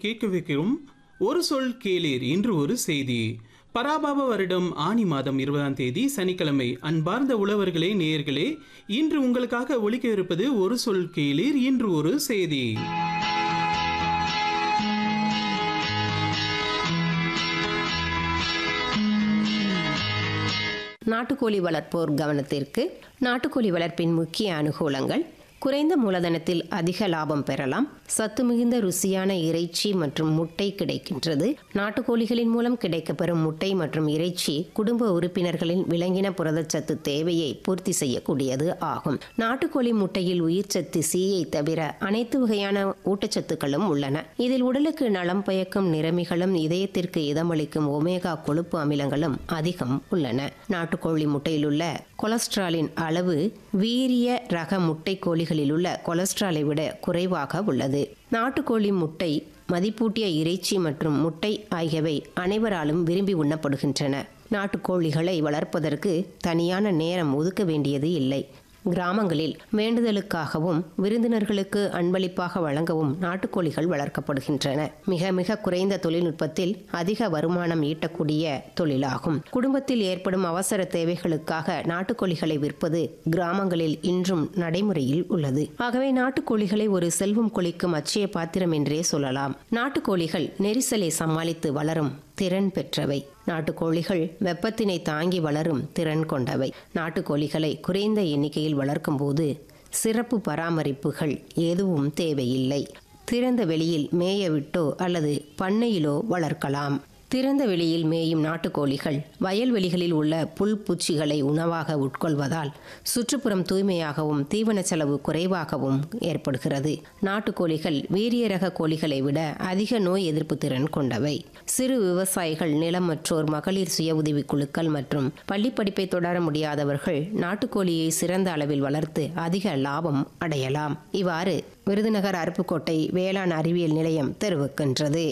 கேட்க வைக்கிறோம் ஒரு சொல் கேளீர் இன்று ஒரு செய்தி பராபாப வருடம் ஆனி மாதம் இருபதாம் தேதி சனிக்கிழமை அன்பார்ந்த உழவர்களே நேயர்களே இன்று உங்களுக்காக ஒலிக்க இருப்பது ஒரு சொல் கேளீர் இன்று ஒரு செய்தி நாட்டுக்கோழி வளர்ப்போர் கவனத்திற்கு நாட்டுக்கோழி வளர்ப்பின் முக்கிய அனுகூலங்கள் குறைந்த மூலதனத்தில் அதிக லாபம் பெறலாம் சத்து மிகுந்த ருசியான இறைச்சி மற்றும் முட்டை கிடைக்கின்றது நாட்டுக்கோழிகளின் மூலம் கிடைக்கப்பெறும் முட்டை மற்றும் இறைச்சி குடும்ப உறுப்பினர்களின் விலங்கின புரதச்சத்து தேவையை பூர்த்தி செய்யக்கூடியது ஆகும் நாட்டுக்கோழி முட்டையில் உயிர்ச்சத்து சீயை தவிர அனைத்து வகையான ஊட்டச்சத்துக்களும் உள்ளன இதில் உடலுக்கு நலம் பயக்கும் நிறமிகளும் இதயத்திற்கு இதமளிக்கும் ஒமேகா கொழுப்பு அமிலங்களும் அதிகம் உள்ளன நாட்டுக்கோழி முட்டையில் உள்ள கொலஸ்ட்ராலின் அளவு வீரிய ரக முட்டை கோழிகளில் உள்ள கொலஸ்ட்ராலை விட குறைவாக உள்ளது நாட்டுக்கோழி முட்டை மதிப்பூட்டிய இறைச்சி மற்றும் முட்டை ஆகியவை அனைவராலும் விரும்பி உண்ணப்படுகின்றன நாட்டுக்கோழிகளை வளர்ப்பதற்கு தனியான நேரம் ஒதுக்க வேண்டியது இல்லை கிராமங்களில் வேண்டுதலுக்காகவும் விருந்தினர்களுக்கு அன்பளிப்பாக வழங்கவும் நாட்டுக்கோழிகள் வளர்க்கப்படுகின்றன மிக மிக குறைந்த தொழில்நுட்பத்தில் அதிக வருமானம் ஈட்டக்கூடிய தொழிலாகும் குடும்பத்தில் ஏற்படும் அவசர தேவைகளுக்காக நாட்டுக்கோழிகளை விற்பது கிராமங்களில் இன்றும் நடைமுறையில் உள்ளது ஆகவே நாட்டுக்கோழிகளை ஒரு செல்வம் கொளிக்கும் அச்சய பாத்திரம் என்றே சொல்லலாம் நாட்டுக்கோழிகள் நெரிசலை சமாளித்து வளரும் திறன் பெற்றவை நாட்டுக்கோழிகள் வெப்பத்தினை தாங்கி வளரும் திறன் கொண்டவை நாட்டுக்கோழிகளை குறைந்த எண்ணிக்கையில் வளர்க்கும் போது சிறப்பு பராமரிப்புகள் எதுவும் தேவையில்லை திறந்த வெளியில் மேய விட்டோ அல்லது பண்ணையிலோ வளர்க்கலாம் திறந்த வெளியில் மேயும் நாட்டுக்கோழிகள் வயல்வெளிகளில் உள்ள புல் பூச்சிகளை உணவாக உட்கொள்வதால் சுற்றுப்புறம் தூய்மையாகவும் தீவன செலவு குறைவாகவும் ஏற்படுகிறது நாட்டுக்கோழிகள் வீரிய ரக கோழிகளை விட அதிக நோய் எதிர்ப்பு திறன் கொண்டவை சிறு விவசாயிகள் நிலமற்றோர் மகளிர் சுய உதவிக் குழுக்கள் மற்றும் பள்ளிப்படிப்பை தொடர முடியாதவர்கள் நாட்டுக்கோழியை சிறந்த அளவில் வளர்த்து அதிக லாபம் அடையலாம் இவ்வாறு விருதுநகர் அருப்புக்கோட்டை வேளாண் அறிவியல் நிலையம் தெரிவிக்கின்றது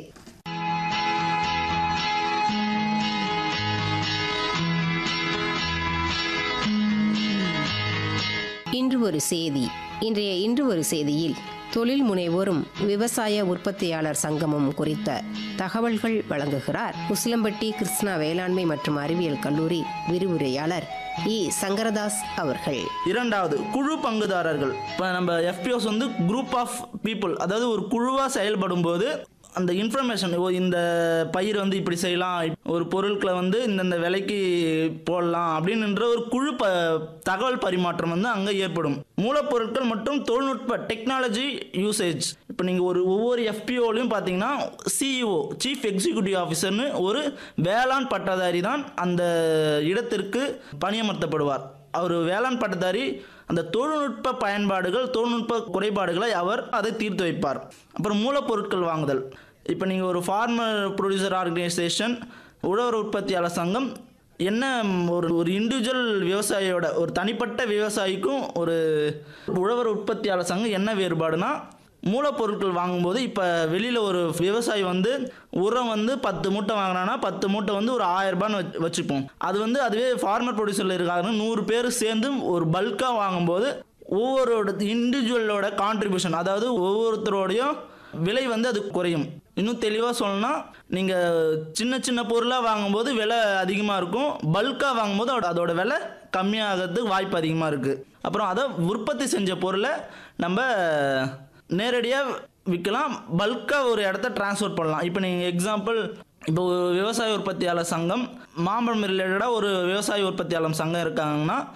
இன்று ஒரு செய்தி இன்றைய இன்று ஒரு செய்தியில் தொழில் முனைவோரும் விவசாய உற்பத்தியாளர் சங்கமும் குறித்த தகவல்கள் வழங்குகிறார் உசிலம்பட்டி கிருஷ்ணா வேளாண்மை மற்றும் அறிவியல் கல்லூரி விரிவுரையாளர் இ சங்கரதாஸ் அவர்கள் இரண்டாவது குழு பங்குதாரர்கள் இப்போ நம்ம எஃபிஓஸ் வந்து குரூப் ஆஃப் பீப்புள் அதாவது ஒரு குழுவாக செயல்படும் போது அந்த இன்ஃபர்மேஷன் ஓ இந்த பயிர் வந்து இப்படி செய்யலாம் ஒரு பொருட்களை வந்து இந்தந்த விலைக்கு போடலாம் அப்படின்ற ஒரு குழு ப தகவல் பரிமாற்றம் வந்து அங்கே ஏற்படும் மூலப்பொருட்கள் மற்றும் தொழில்நுட்ப டெக்னாலஜி யூசேஜ் இப்போ நீங்கள் ஒரு ஒவ்வொரு எஃபிஓலையும் பார்த்தீங்கன்னா சிஇஓ சீஃப் எக்ஸிக்யூட்டிவ் ஆஃபீஸர்னு ஒரு வேளாண் பட்டதாரி தான் அந்த இடத்திற்கு பணியமர்த்தப்படுவார் அவர் வேளாண் பட்டதாரி அந்த தொழில்நுட்ப பயன்பாடுகள் தொழில்நுட்ப குறைபாடுகளை அவர் அதை தீர்த்து வைப்பார் அப்புறம் மூலப்பொருட்கள் வாங்குதல் இப்போ நீங்கள் ஒரு ஃபார்மர் ப்ரொடியூசர் ஆர்கனைசேஷன் உழவர் உற்பத்தியாளர் சங்கம் என்ன ஒரு ஒரு இண்டிவிஜுவல் விவசாயியோட ஒரு தனிப்பட்ட விவசாயிக்கும் ஒரு உழவர் உற்பத்தியாளர் சங்கம் என்ன வேறுபாடுனா மூலப்பொருட்கள் வாங்கும்போது இப்போ வெளியில் ஒரு விவசாயி வந்து உரம் வந்து பத்து மூட்டை வாங்கினான்னா பத்து மூட்டை வந்து ஒரு ஆயிரம் ரூபான்னு வச்சு வச்சுப்போம் அது வந்து அதுவே ஃபார்மர் ப்ரொடியூசரில் இருக்காங்க நூறு பேர் சேர்ந்து ஒரு பல்காக வாங்கும்போது ஒவ்வொரு இண்டிவிஜுவலோட கான்ட்ரிபியூஷன் அதாவது ஒவ்வொருத்தரோடையும் விலை வந்து அது குறையும் இன்னும் தெளிவாக சொல்லணும்னா நீங்கள் சின்ன சின்ன பொருளாக வாங்கும்போது விலை அதிகமாக இருக்கும் பல்காக வாங்கும்போது அதோட அதோட விலை கம்மியாகிறதுக்கு வாய்ப்பு அதிகமாக இருக்குது அப்புறம் அதை உற்பத்தி செஞ்ச பொருளை நம்ம நேரடியாக விற்கலாம் பல்காக ஒரு இடத்த டிரான்ஸ்ஃபர் பண்ணலாம் இப்போ நீங்கள் எக்ஸாம்பிள் இப்போ ஒரு விவசாய உற்பத்தியாளர் சங்கம் மாம்பழம் ரிலேட்டடாக ஒரு விவசாய உற்பத்தியாளர் சங்கம் இருக்காங்கன்னா